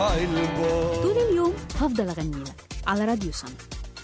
طول اليوم هفضل أغني لك على راديو سما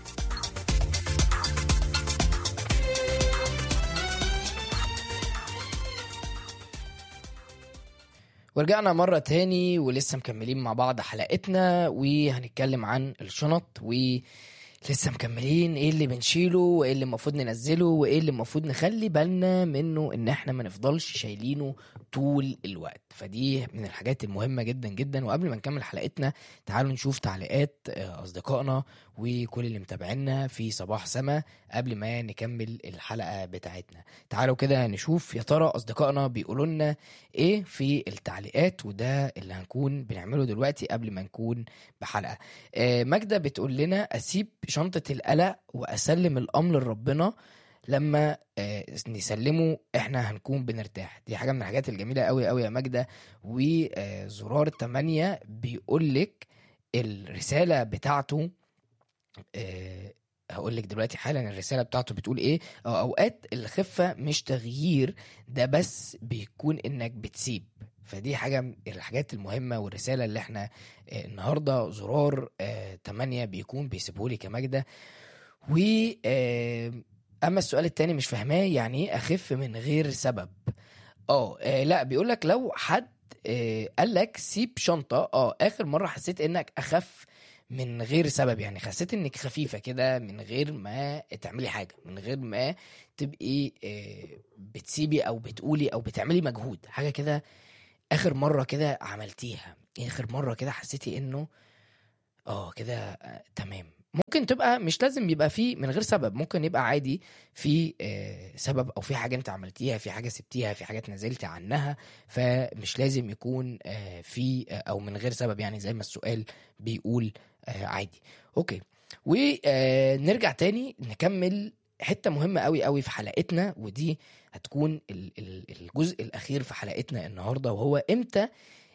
ورجعنا مرة تاني ولسه مكملين مع بعض حلقتنا وهنتكلم عن الشنط ولسه مكملين ايه اللي بنشيله وايه اللي المفروض ننزله وايه اللي المفروض نخلي بالنا منه ان احنا ما نفضلش شايلينه طول الوقت فدي من الحاجات المهمة جدا جدا وقبل ما نكمل حلقتنا تعالوا نشوف تعليقات آه، اصدقائنا وكل اللي متابعينا في صباح سما قبل ما نكمل الحلقة بتاعتنا تعالوا كده نشوف يا ترى اصدقائنا بيقولوا لنا ايه في التعليقات وده اللي هنكون بنعمله دلوقتي قبل ما نكون بحلقه آه، ماجده بتقول لنا اسيب شنطه القلق واسلم الامر لربنا لما آه، نسلمه احنا هنكون بنرتاح دي حاجه من الحاجات الجميله قوي قوي يا ماجده وزرار التمانية بيقول لك الرساله بتاعته آه، هقول لك دلوقتي حالا الرساله بتاعته بتقول ايه أو اوقات الخفه مش تغيير ده بس بيكون انك بتسيب فدي حاجه من الحاجات المهمه والرساله اللي احنا آه، النهارده زرار آه 8 بيكون بيسيبهولي كماجده و آه، اما السؤال التاني مش فاهماه يعني ايه اخف من غير سبب اه آه، لا بيقول لك لو حد آه، قال لك سيب شنطه اه اخر مره حسيت انك اخف من غير سبب يعني حسيت انك خفيفه كده من غير ما تعملي حاجه من غير ما تبقي آه، بتسيبي او بتقولي او بتعملي مجهود حاجه كده اخر مره كده عملتيها اخر مره كده حسيتي انه اه كده آه، تمام ممكن تبقى مش لازم يبقى فيه من غير سبب ممكن يبقى عادي في آه، سبب او في حاجه انت عملتيها في حاجه سبتيها في حاجات نزلتي عنها فمش لازم يكون آه، في آه، او من غير سبب يعني زي ما السؤال بيقول آه، عادي اوكي ونرجع تاني نكمل حته مهمه قوي قوي في حلقتنا ودي هتكون ال- ال- الجزء الاخير في حلقتنا النهارده وهو امتى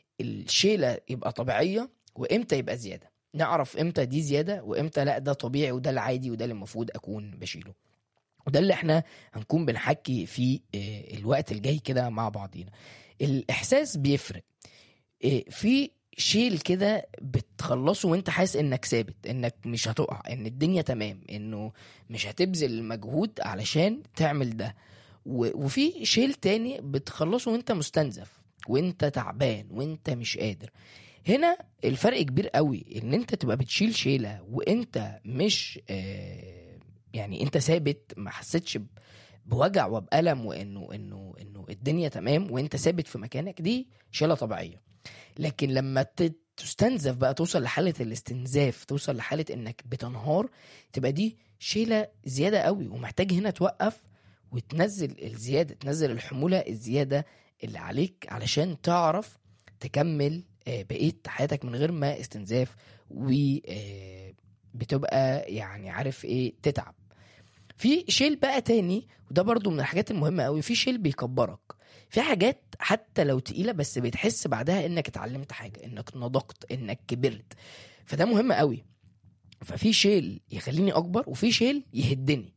الشيله يبقى طبيعيه وامتى يبقى زياده نعرف امتى دي زياده وامتى لا ده طبيعي وده العادي وده اللي المفروض اكون بشيله وده اللي احنا هنكون بنحكي في آه، الوقت الجاي كده مع بعضينا الاحساس بيفرق آه، في شيل كده بتخلصه وانت حاسس انك ثابت انك مش هتقع ان الدنيا تمام انه مش هتبذل مجهود علشان تعمل ده و- وفي شيل تاني بتخلصه وانت مستنزف وانت تعبان وانت مش قادر هنا الفرق كبير قوي ان انت تبقى بتشيل شيله وانت مش آه، يعني انت ثابت ما حسيتش ب- بوجع وبألم وانه انه انه الدنيا تمام وانت ثابت في مكانك دي شيله طبيعيه لكن لما ت- تستنزف بقى توصل لحاله الاستنزاف توصل لحاله انك بتنهار تبقى دي شيله زياده قوي ومحتاج هنا توقف وتنزل الزياده تنزل الحموله الزياده اللي عليك علشان تعرف تكمل آه، بقيه حياتك من غير ما استنزاف و آه، بتبقى يعني عارف ايه تتعب في شيل بقى تاني وده برضو من الحاجات المهمة قوي في شيل بيكبرك في حاجات حتى لو تقيلة بس بتحس بعدها انك اتعلمت حاجة انك نضجت انك كبرت فده مهم قوي ففي شيل يخليني اكبر وفي شيل يهدني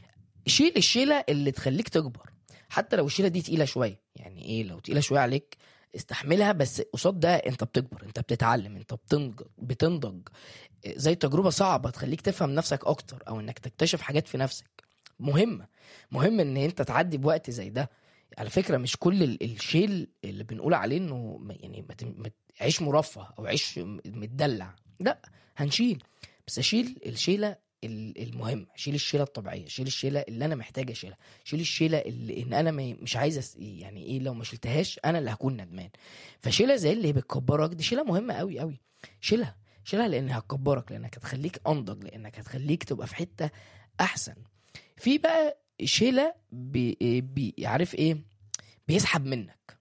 شيل الشيلة اللي تخليك تكبر حتى لو الشيلة دي تقيلة شوية يعني ايه لو تقيلة شوية عليك استحملها بس قصاد ده انت بتكبر انت بتتعلم انت بتنضج بتنضج زي تجربة صعبة تخليك تفهم نفسك اكتر او انك تكتشف حاجات في نفسك مهمة مهم ان انت تعدي بوقت زي ده على فكرة مش كل ال- الشيل اللي بنقول عليه انه ما- يعني ما تم- ما ت- عيش مرفه او عيش م- متدلع لا هنشيل بس اشيل الشيلة ال- المهمة شيل الشيلة الطبيعية شيل الشيلة اللي انا محتاج اشيلها شيل الشيلة اللي ان انا ما- مش عايز أس... يعني ايه لو ما شلتهاش انا اللي هكون ندمان فشيلة زي اللي بتكبرك دي شيلة مهمة قوي قوي شيلها شيلها لانها هتكبرك لانك هتخليك انضج لانك هتخليك تبقى في حته احسن في بقى شيله بي بي عارف ايه بيسحب منك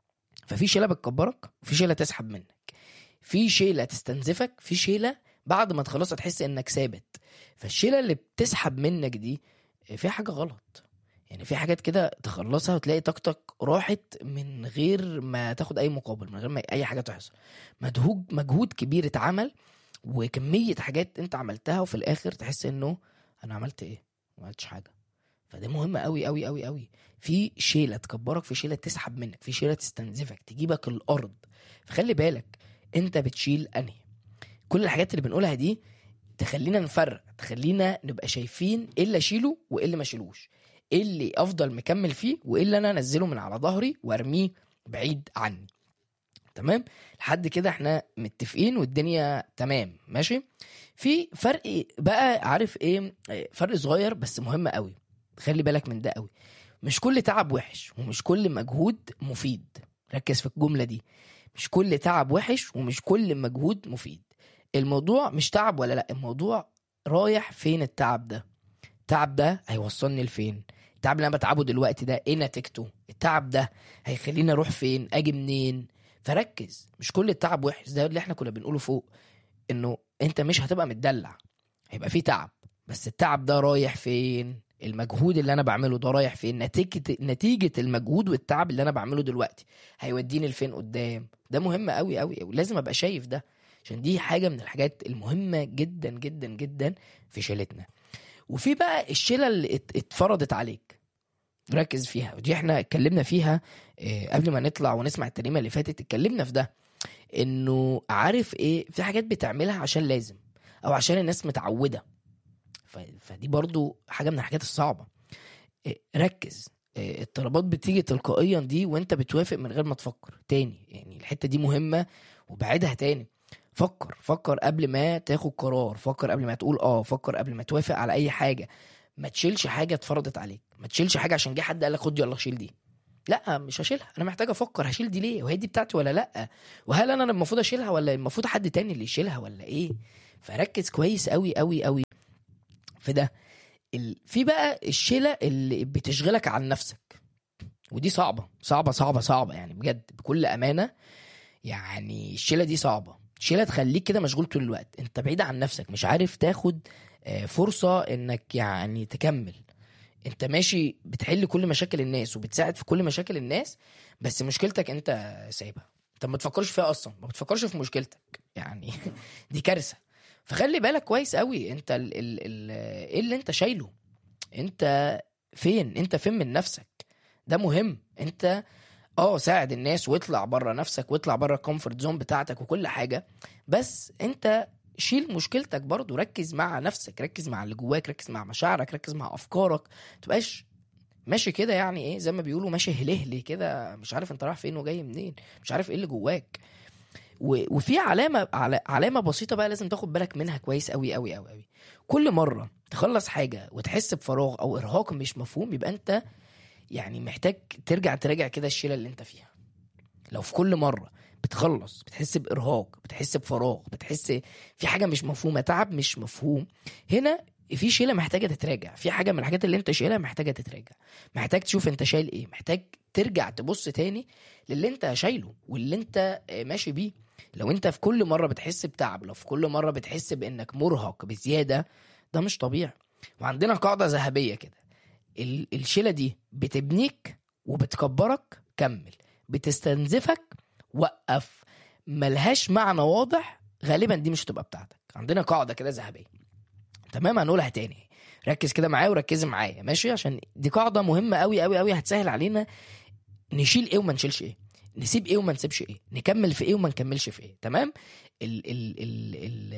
ففي شيله بتكبرك وفي شيله تسحب منك في شيله تستنزفك في شيله بعد ما تخلصها تحس انك ثابت فالشيله اللي بتسحب منك دي في حاجه غلط يعني في حاجات كده تخلصها وتلاقي طاقتك راحت من غير ما تاخد اي مقابل من غير ما اي حاجه تحصل مجهود مجهود كبير اتعمل وكميه حاجات انت عملتها وفي الاخر تحس انه انا عملت ايه ما عملتش حاجه فده مهم قوي قوي قوي قوي في شيله تكبرك في شيله تسحب منك في شيله تستنزفك تجيبك الارض فخلي بالك انت بتشيل انهي كل الحاجات اللي بنقولها دي تخلينا نفرق تخلينا نبقى شايفين ايه اللي اشيله وايه اللي ما اشيلوش ايه اللي افضل مكمل فيه وايه اللي انا انزله من على ظهري وارميه بعيد عني تمام لحد كده احنا متفقين والدنيا تمام ماشي في فرق بقى عارف ايه فرق صغير بس مهم قوي خلي بالك من ده قوي مش كل تعب وحش ومش كل مجهود مفيد ركز في الجملة دي مش كل تعب وحش ومش كل مجهود مفيد الموضوع مش تعب ولا لا الموضوع رايح فين التعب ده التعب ده هيوصلني لفين التعب اللي انا بتعبه دلوقتي ده ايه نتيجته التعب ده هيخليني اروح فين اجي منين فركز مش كل التعب وحش ده اللي احنا كنا بنقوله فوق انه انت مش هتبقى متدلع هيبقى في تعب بس التعب ده رايح فين المجهود اللي انا بعمله ده رايح فين نتيجه نتيجه المجهود والتعب اللي انا بعمله دلوقتي هيوديني لفين قدام ده مهم قوي قوي قوي لازم ابقى شايف ده عشان دي حاجه من الحاجات المهمه جدا جدا جدا في شيلتنا وفي بقى الشيله اللي ات- اتفرضت عليك ركز فيها ودي احنا اتكلمنا فيها اه، قبل ما نطلع ونسمع الترنيمه اللي فاتت اتكلمنا في ده انه عارف ايه في حاجات بتعملها عشان لازم او عشان الناس متعوده ف- فدي برضو حاجه من الحاجات الصعبه إيه، ركز إيه، الطلبات بتيجي تلقائيا دي وانت بتوافق من غير ما تفكر تاني يعني الحته دي مهمه وبعدها تاني فكر فكر قبل ما تاخد قرار فكر قبل ما تقول اه فكر قبل ما توافق على اي حاجه ما تشيلش حاجه اتفرضت عليك ما تشيلش حاجه عشان جه حد قال لك خد يلا شيل دي لا مش هشيلها انا محتاج افكر هشيل دي ليه وهي دي بتاعتي ولا لا وهل انا المفروض اشيلها ولا المفروض حد تاني اللي يشيلها ولا ايه فركز كويس قوي قوي قوي في ده ال... في بقى الشيله اللي بتشغلك عن نفسك ودي صعبه صعبه صعبه صعبه يعني بجد بكل امانه يعني الشيله دي صعبه شيله تخليك كده مشغول طول الوقت انت بعيد عن نفسك مش عارف تاخد آه، فرصه انك يعني تكمل انت ماشي بتحل كل مشاكل الناس وبتساعد في كل مشاكل الناس بس مشكلتك انت سايبها انت ما بتفكرش فيها اصلا ما بتفكرش في مشكلتك يعني دي كارثه فخلي بالك كويس قوي انت ال ال ال ايه اللي انت شايله انت فين انت فين من نفسك ده مهم انت اه ساعد الناس واطلع بره نفسك واطلع بره الكومفورت زون بتاعتك وكل حاجه بس انت شيل مشكلتك برضو ركز مع نفسك ركز مع اللي جواك ركز مع مشاعرك ركز مع افكارك تبقاش ماشي كده يعني ايه زي ما بيقولوا ماشي هلهلي كده مش عارف انت رايح فين وجاي منين مش عارف ايه اللي جواك و- وفي علامه عل- علامه بسيطه بقى لازم تاخد بالك منها كويس قوي قوي قوي قوي كل مره تخلص حاجه وتحس بفراغ او ارهاق مش مفهوم يبقى انت يعني محتاج ترجع تراجع كده الشيله اللي انت فيها لو في كل مره بتخلص بتحس بارهاق بتحس بفراغ بتحس في حاجه مش مفهومه تعب مش مفهوم هنا في شيله محتاجه تتراجع في حاجه من الحاجات اللي انت شايلها محتاجه تتراجع محتاج تشوف انت شايل ايه محتاج ترجع تبص تاني للي انت شايله واللي انت آه، ماشي بيه لو انت في كل مره بتحس بتعب لو في كل مره بتحس بانك مرهق بزياده ده مش طبيعي وعندنا قاعده ذهبيه كده ال- الشيله دي بتبنيك وبتكبرك كمل بتستنزفك وقف ملهاش معنى واضح غالبا دي مش هتبقى بتاعتك عندنا قاعده كده ذهبيه تمام هنقولها تاني ركز كده معايا وركزي معايا ماشي عشان دي قاعده مهمه قوي قوي قوي هتسهل علينا نشيل ايه وما نشيلش ايه نسيب ايه وما نسيبش ايه نكمل في ايه وما نكملش في ايه تمام ال ال ال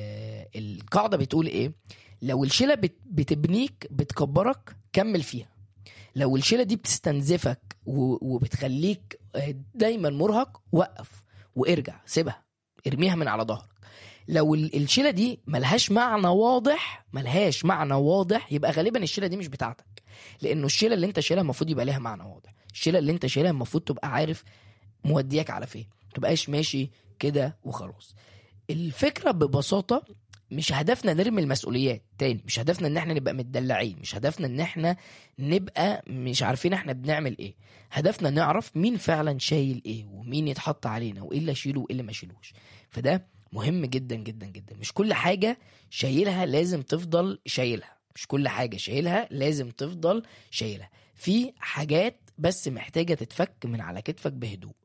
ال القاعده بتقول ايه لو الشيله بت بتبنيك بتكبرك كمل فيها لو الشيله دي بتستنزفك و- وبتخليك آه، دايما مرهق وقف وارجع سيبها ارميها من على ظهرك لو ال- الشيله دي ملهاش معنى واضح ملهاش معنى واضح يبقى غالبا الشيله دي مش بتاعتك لانه الشيله اللي انت شايلها المفروض يبقى ليها معنى واضح الشيله اللي انت شايلها المفروض تبقى عارف مودياك على فين ما تبقاش ماشي كده وخلاص الفكره ببساطه مش هدفنا نرمي المسؤوليات تاني مش هدفنا ان احنا نبقى متدلعين مش هدفنا ان احنا نبقى مش عارفين احنا بنعمل ايه هدفنا نعرف مين فعلا شايل ايه ومين يتحط علينا وايه اللي اشيله وايه اللي ما اشيلوش فده مهم جدا جدا جدا مش كل حاجه شايلها لازم تفضل شايلها مش كل حاجه شايلها لازم تفضل شايلها في حاجات بس محتاجه تتفك من على كتفك بهدوء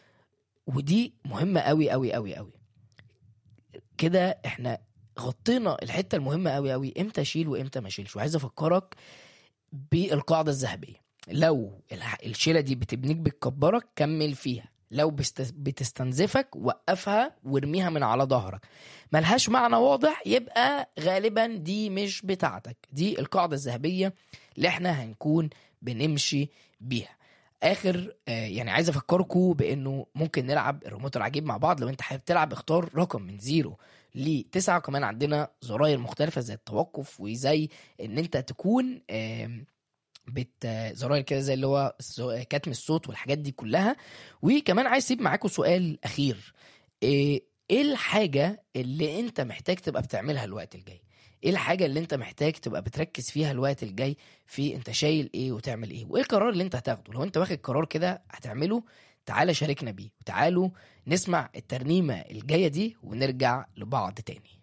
ودي مهمه قوي قوي قوي قوي كده احنا غطينا الحته المهمه قوي قوي امتى اشيل وامتى ما اشيلش وعايز افكرك بالقاعده الذهبيه لو الح- الشيله دي بتبنيك بتكبرك كمل فيها لو بست- بتستنزفك وقفها وارميها من على ظهرك ملهاش معنى واضح يبقى غالبا دي مش بتاعتك دي القاعدة الذهبية اللي احنا هنكون بنمشي بيها اخر آه، يعني عايز افكركم بانه ممكن نلعب الريموت العجيب مع بعض لو انت حابب تلعب اختار رقم من زيرو لتسعة وكمان عندنا زراير مختلفة زي التوقف وزي ان انت تكون آم، بت زراير كده زي اللي هو الصو- كتم الصوت والحاجات دي كلها وكمان عايز اسيب معاكم سؤال اخير ايه إيه الحاجة اللي انت محتاج تبقى بتعملها الوقت الجاي ايه الحاجة اللي انت محتاج تبقى بتركز فيها الوقت الجاي في انت شايل ايه وتعمل ايه وايه القرار اللي انت هتاخده لو انت واخد قرار كده هتعمله تعالى شاركنا بيه وتعالوا نسمع الترنيمة الجاية دي ونرجع لبعض تاني